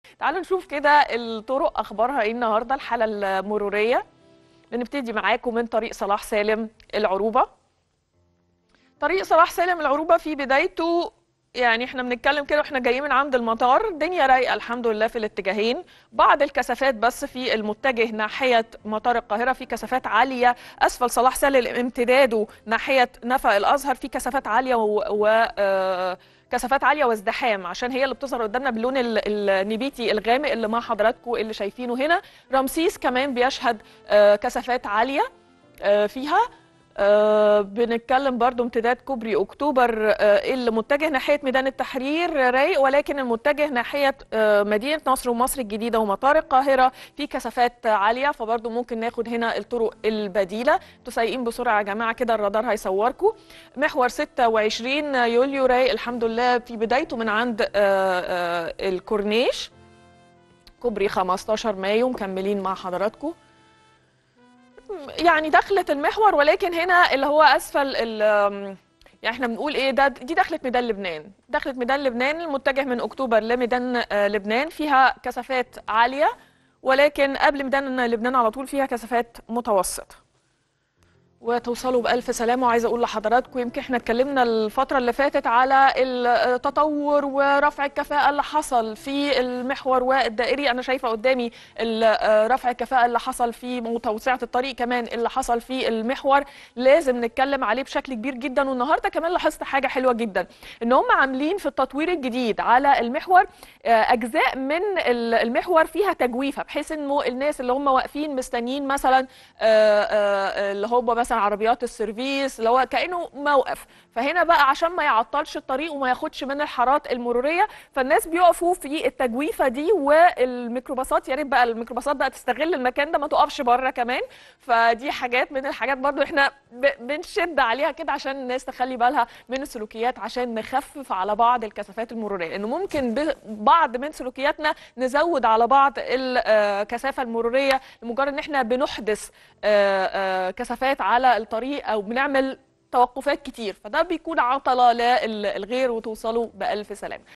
تعالوا نشوف كده الطرق اخبارها ايه النهارده الحاله المروريه بنبتدي معاكم من طريق صلاح سالم العروبه طريق صلاح سالم العروبه في بدايته يعني احنا بنتكلم كده واحنا جايين من عند المطار الدنيا رايقه الحمد لله في الاتجاهين بعض الكثافات بس في المتجه ناحيه مطار القاهره في كثافات عاليه اسفل صلاح سالم امتداده ناحيه نفق الازهر في كثافات عاليه و, و... آه كثافات عاليه وازدحام عشان هي اللي بتظهر قدامنا باللون النبيتي الغامق اللي مع حضراتكم اللي شايفينه هنا رمسيس كمان بيشهد كثافات عاليه فيها أه بنتكلم برضو امتداد كوبري اكتوبر أه اللي متجه ناحيه ميدان التحرير رايق ولكن المتجه ناحيه أه مدينه نصر ومصر الجديده ومطار القاهره في كثافات عاليه فبرضو ممكن ناخد هنا الطرق البديله انتوا سايقين بسرعه يا جماعه كده الرادار هيصوركم محور 26 يوليو رايق الحمد لله في بدايته من عند الكورنيش كوبري 15 مايو مكملين مع حضراتكم يعني دخلت المحور ولكن هنا اللي هو اسفل يعني احنا بنقول ايه ده دي دخلت ميدان لبنان دخلت ميدان لبنان المتجه من اكتوبر لميدان لبنان فيها كثافات عاليه ولكن قبل ميدان لبنان على طول فيها كثافات متوسطه وتوصلوا بألف سلامة وعايزة أقول لحضراتكم يمكن احنا اتكلمنا الفترة اللي فاتت على التطور ورفع الكفاءة اللي حصل في المحور والدائري أنا شايفة قدامي رفع الكفاءة اللي حصل فيه وتوسعة الطريق كمان اللي حصل في المحور لازم نتكلم عليه بشكل كبير جدا والنهاردة كمان لاحظت حاجة حلوة جدا إن هم عاملين في التطوير الجديد على المحور أجزاء من المحور فيها تجويفة بحيث إنه الناس اللي هم واقفين مستنيين مثلا اللي هم مثلا مثلا عربيات السيرفيس اللي هو كانه موقف فهنا بقى عشان ما يعطلش الطريق وما ياخدش من الحارات المروريه فالناس بيقفوا في التجويفه دي والميكروباصات يا ريت بقى الميكروباصات بقى تستغل المكان ده ما تقفش بره كمان فدي حاجات من الحاجات برضو احنا بنشد عليها كده عشان الناس تخلي بالها من السلوكيات عشان نخفف على بعض الكثافات المروريه لانه ممكن بعض من سلوكياتنا نزود على بعض الكثافه المروريه لمجرد ان احنا بنحدث كثافات على الطريق او بنعمل توقفات كتير فده بيكون عطله للغير وتوصلوا بألف سلامه